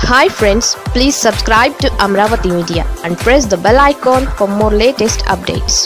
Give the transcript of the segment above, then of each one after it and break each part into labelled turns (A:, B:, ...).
A: hi friends please subscribe to Amaravati media and press the bell icon for more latest updates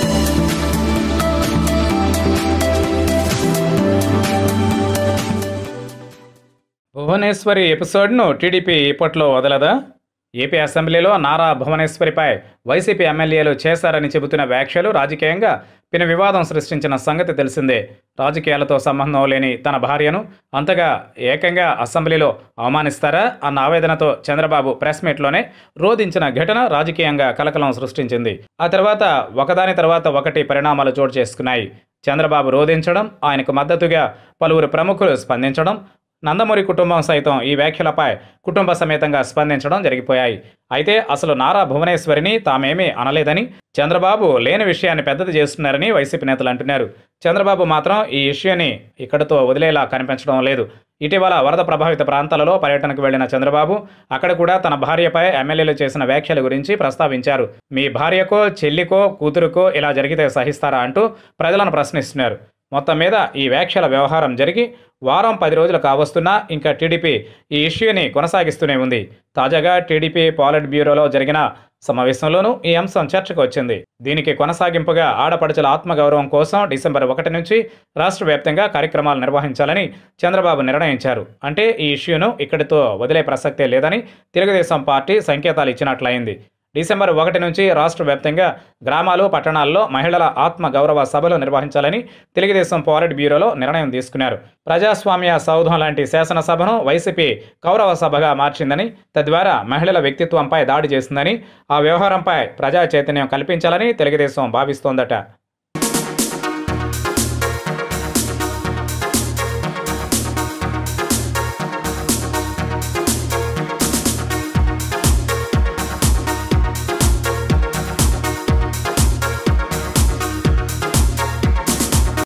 B: Bhuvaneshwari ఎపిసోడ్ను TDP ఇప్పట్లో వదలదా AP అసెంబ్లీలో Nara భువనేశ్వరిపై YCP ఎమ్మెల్యేలు చేశారని చెబుతున్న వ్యాఖ్యలు రాజకీయంగా పిన వివాదం సృష్టించిన సంగతి తెలిసిందే రాజకీయాలతో సంబంధం లేని తన భార్యను అంతగా ఏకంగా అసెంబ్లీలో అవమానిస్తారా అన్న ఆవేదనతో చంద్రబాబు ప్రెస్ మీట్లోనే రోధించిన ఘటన రాజకీయంగా కలకలం సృష్టించింది ఆ తర్వాత ఒకదాని తర్వాత ఒకటి పరిణామాలు చోటు చేసుకున్నాయి చంద్రబాబు రోధించడం ఆయనకు మద్దతుగా పలువురు ప్రముఖులు స్పందించడం నందమూరి కుటుంబం సైతం ఈ వ్యాఖ్యలపై కుటుంబ సమేతంగా స్పందించడం జరిగిపోయాయి అయితే అసలు నారా భువనేశ్వరిని తామేమీ అనలేదని చంద్రబాబు లేని విషయాన్ని పెద్దది చేస్తున్నారని వైసీపీ నేతలు అంటున్నారు చంద్రబాబు మాత్రం ఈ ఇష్యూని ఇక్కడితో వదిలేలా కనిపించడం లేదు ఇటీవల వరద ప్రభావిత ప్రాంతాలలో పర్యటనకు వెళ్లిన చంద్రబాబు అక్కడ కూడా తన భార్యపై ఎమ్మెల్యేలు చేసిన వ్యాఖ్యల గురించి ప్రస్తావించారు మీ భార్యకో చెల్లికో కూతురుకో ఇలా జరిగితే సహిస్తారా అంటూ ప్రజలను ప్రశ్నిస్తున్నారు మొత్తం మీద ఈ వ్యాఖ్యల వ్యవహారం జరిగి వారం పది రోజులు కావస్తున్నా ఇంకా టీడీపీ ఈ ఇష్యూని కొనసాగిస్తూనే ఉంది తాజాగా టీడీపీ పాలిట్ బ్యూరోలో జరిగిన సమావేశంలోనూ ఈ అంశం చర్చకు వచ్చింది దీనికి కొనసాగింపుగా ఆడపడుచుల ఆత్మగౌరవం కోసం డిసెంబర్ ఒకటి నుంచి రాష్ట్ర వ్యాప్తంగా కార్యక్రమాలు నిర్వహించాలని చంద్రబాబు నిర్ణయించారు అంటే ఈ ఇష్యూను ఇక్కడితో వదిలే ప్రసక్తే లేదని తెలుగుదేశం పార్టీ సంకేతాలు ఇచ్చినట్లయింది డిసెంబర్ ఒకటి నుంచి రాష్ట్ర వ్యాప్తంగా గ్రామాలు పట్టణాల్లో మహిళల ఆత్మ గౌరవ సభలు నిర్వహించాలని తెలుగుదేశం పాలిట్ బ్యూరోలో నిర్ణయం తీసుకున్నారు ప్రజాస్వామ్య సౌధం లాంటి శాసనసభను వైసీపీ కౌరవ సభగా మార్చిందని తద్వారా మహిళల వ్యక్తిత్వంపై దాడి చేసిందని ఆ వ్యవహారంపై ప్రజా చైతన్యం కల్పించాలని తెలుగుదేశం భావిస్తోందట